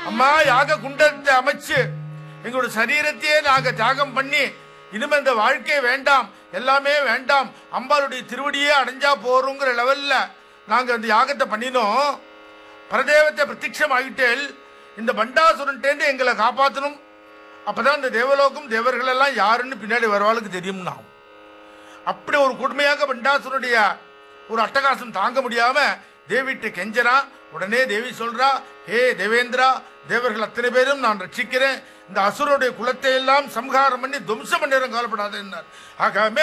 அம்மா யாக குண்டத்தை அமைச்சு எங்களோட சரீரத்தையே நாங்க தியாகம் பண்ணி இனிமே இந்த வாழ்க்கை வேண்டாம் எல்லாமே வேண்டாம் அம்பாளுடைய திருவடியே அடைஞ்சா போறோங்கிற லெவல்ல நாங்க அந்த யாகத்தை பண்ணினோம் பரதேவத்தை பிரத்யட்சம் ஆகிட்டேல் இந்த பண்டாசுரன்ட்டேந்து எங்களை காப்பாற்றணும் அப்பதான் இந்த தேவலோகம் தேவர்கள் எல்லாம் யாருன்னு பின்னாடி வருவாளுக்கு தெரியும் நான் அப்படி ஒரு கொடுமையாக பண்டாசுரனுடைய ஒரு அட்டகாசம் தாங்க முடியாம தேவிட்ட கெஞ்சரா உடனே தேவி சொல்றா ஹே தேவேந்திரா தேவர்கள் அத்தனை பேரும் நான் ரட்சிக்கிறேன் இந்த அசுரனுடைய குலத்தை எல்லாம் சம்ஹாரம் பண்ணி துவம்சம் பண்ணிடும் கவலைப்படாத ஆகமே